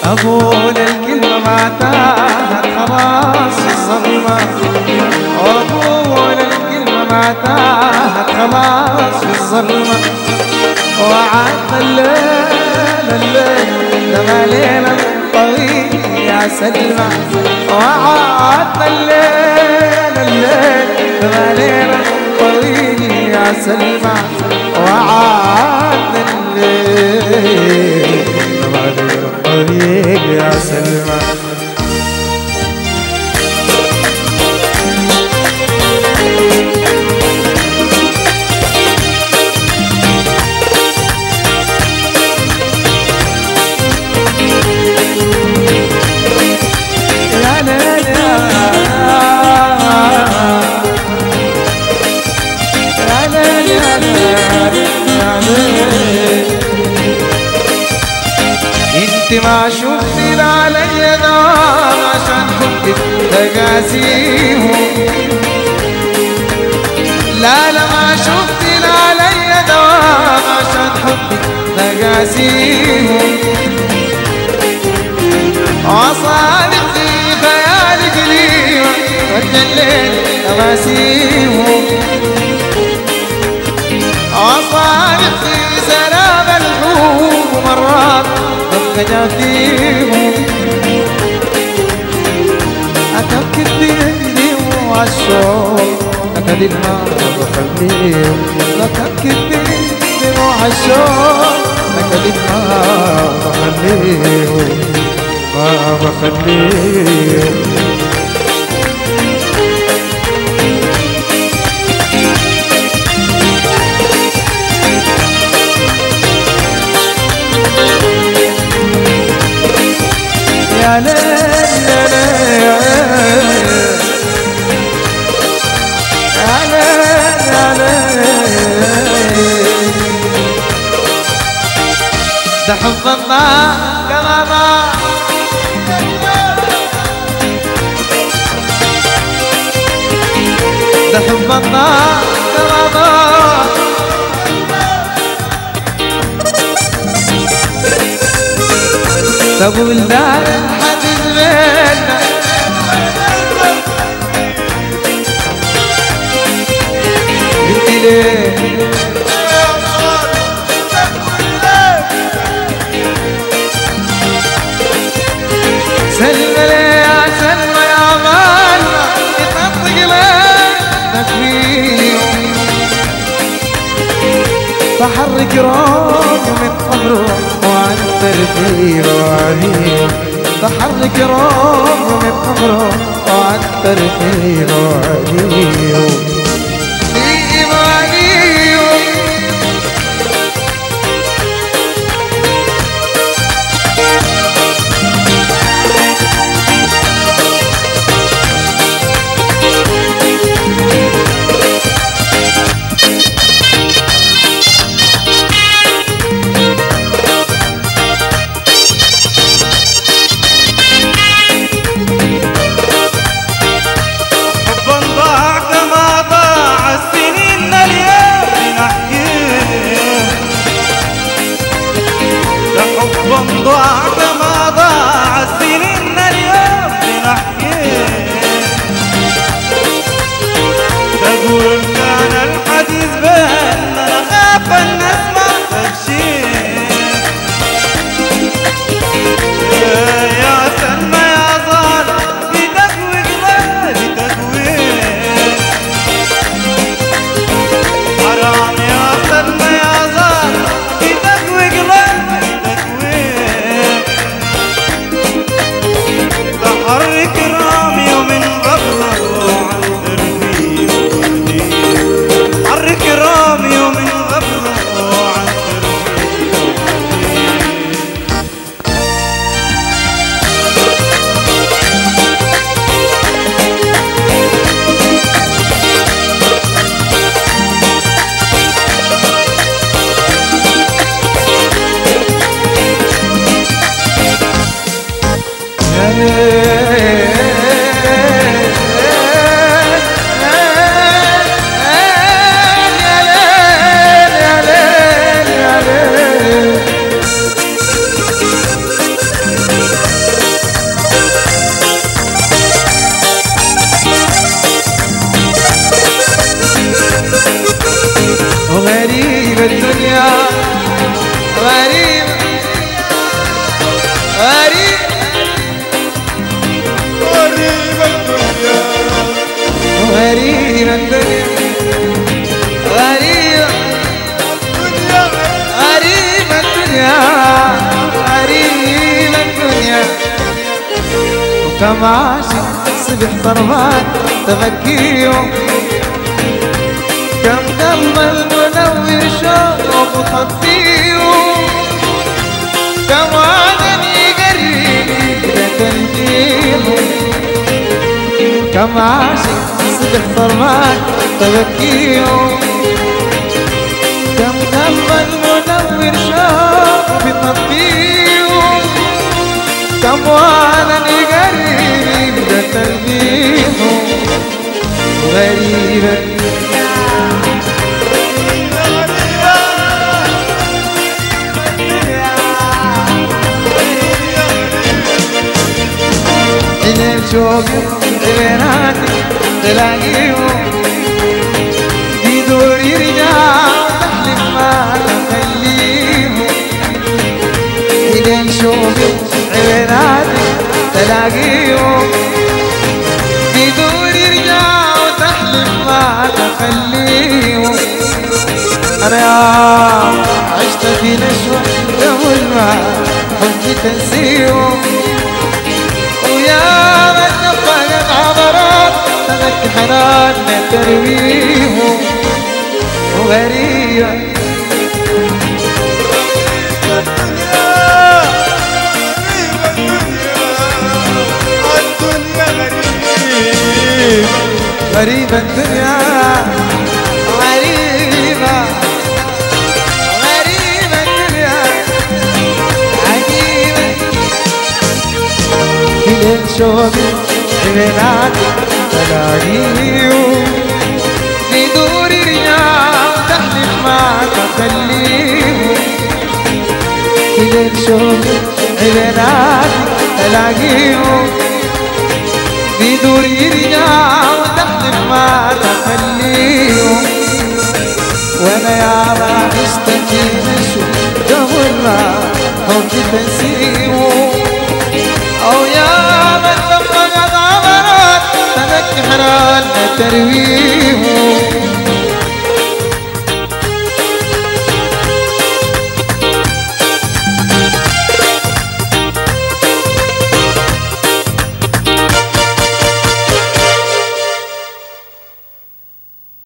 أقول الكلمة ما تاهت خلاص الظلمة وأقول الكلمة ما تاهت خلاص الظلمة وعاد الليل الليل ده ما ليلة طويل يا سلمى وعاد الليل الليل ده ما ليلة طويل يا سلمى وعاد الليل ده ما ليلة طويل يا سلمى يا ليل يا ليل يا ليل يا ليل انت ما شفتي علي دار عشان حبك تقاسيهم لا لا ما شفتي علي دوام عشان حبك تقاسيهم وصادق في خيالك قديمة ورد الليل تماسيهم وصادق في سلام الحب مرات تبقى جافيهم أتبكي بيدي وعالشوق أكذب ما بخليهم أتبكي بيدي وعالشوق أكذب ما بخليهم ما بخليهم يا ليل يا ليل يا ليل يا ليل ده حب الله كما ضاع ده حب الله كما ضاع تقول دار الحديث بينا قلت ليه سلمى ليه يا سلمى يا غالة يطبق ليه تكويني فحرك روح من قبره وعنتر في روانيه فحرك روح من قبره وعنتر في روانيه في إيمانيه حبا ضاع كما ضاع السنين اليوم بنحكيه ده حبا ضاع كما ضاع السنين اليوم بنحكيه تقول كان الحديث بيننا خاف الناس ما تكشيه يا سلمى يا ظالم بتكوي قلبي تكوين حرام يا سلمى يا ظالم بتكوي قلبي تكوين كم عاشق صبح طربان تبكيهم كم قلب المنور شوق وخطيهم كم عدن يقرب تنجيهم كم عاشق صبح طربان تبكيهم كم قلب المنور شوق بطبيهم كم وانا قريب ده تلبيهم غريبة عينين شوقي عيناتي تلاقيهم يدور يرجع تحلف ما تخليهم عينين شوقي عيناتي تلاقيهم يدور يرجع وتحلف ما تخليهم انا يا عشت في نشوة قبل ما حبي تنسيهم ويا من نفقت عبرات تذك حنان ترويهم وغريبة غريبة الدنيا غريبة غريبة الدنيا عجيبة لين شوقي عيناتي تلاقيهم يدور يرجع تحلف ما تخليهم لين شوقي عيناتي تلاقيهم يدور يرجع وتحلف ما تخليهم وانا يا ما اشتكي نشو قبل ما حبي تنسيهم او يا من لما قد عبرت تذك حنان ترويهم